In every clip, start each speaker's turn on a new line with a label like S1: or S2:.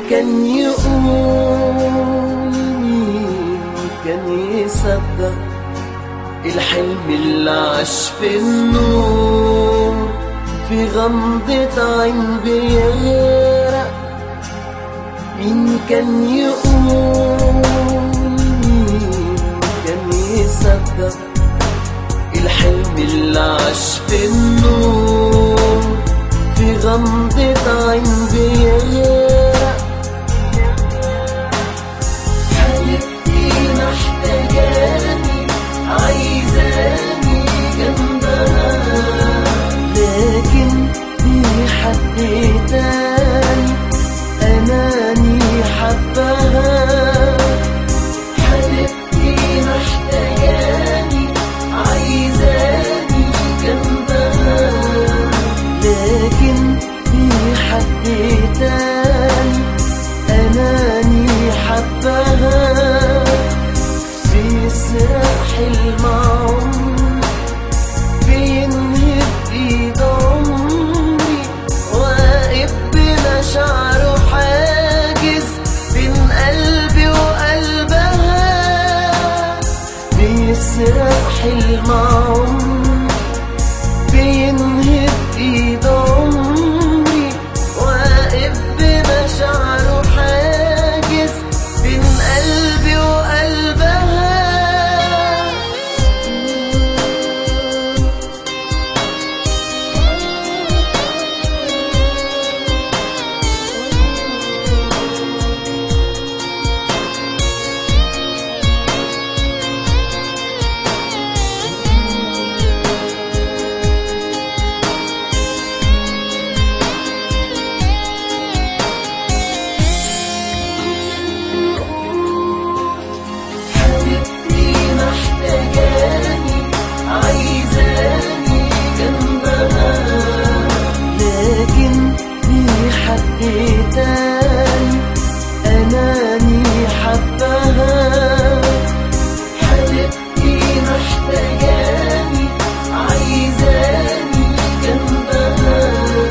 S1: كان يقول مين كان يصدق الحلم اللي عاش في النور في غمضة عين بيغرق مين كان يقول مين كان يصدق الحلم اللي عاش في النور في غمضة عين بيغرق حبيبتي محتاجاني عايزاني جنبها لكن في حد تاني أناني حبها حبيبتي محتاجاني عايزاني جنبها لكن في حد تاني أناني حبها بيسرق حلم عمري بينهب ايد عمري واقف بمشاعره حاجز بين قلبي وقلبها بيسرق حلم عمري بينهب ايد عمري واقف بمشاعره حاجز بين قلبي وقلبها حبيبتي محتاجاني عايزاني جنبها لكن في حد تاني أناني حبها حبيبتي محتاجاني عايزاني جنبها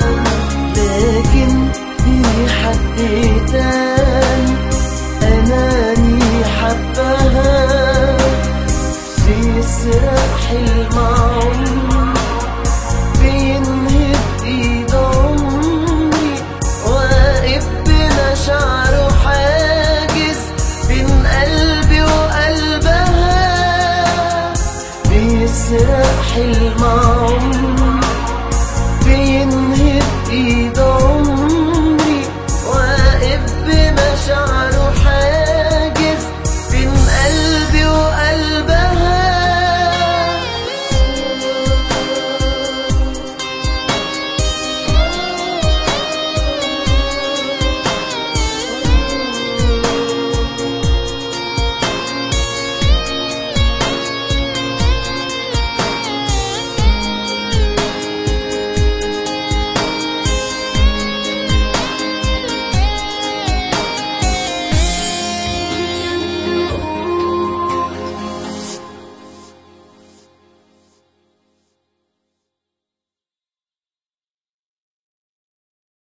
S1: لكن في حد تاني أناني حبها بيسرق حلم عمري بينهب ايد عمري واقف بمشاعره حاجز بين قلبي وقلبها بيسرق حلم عمري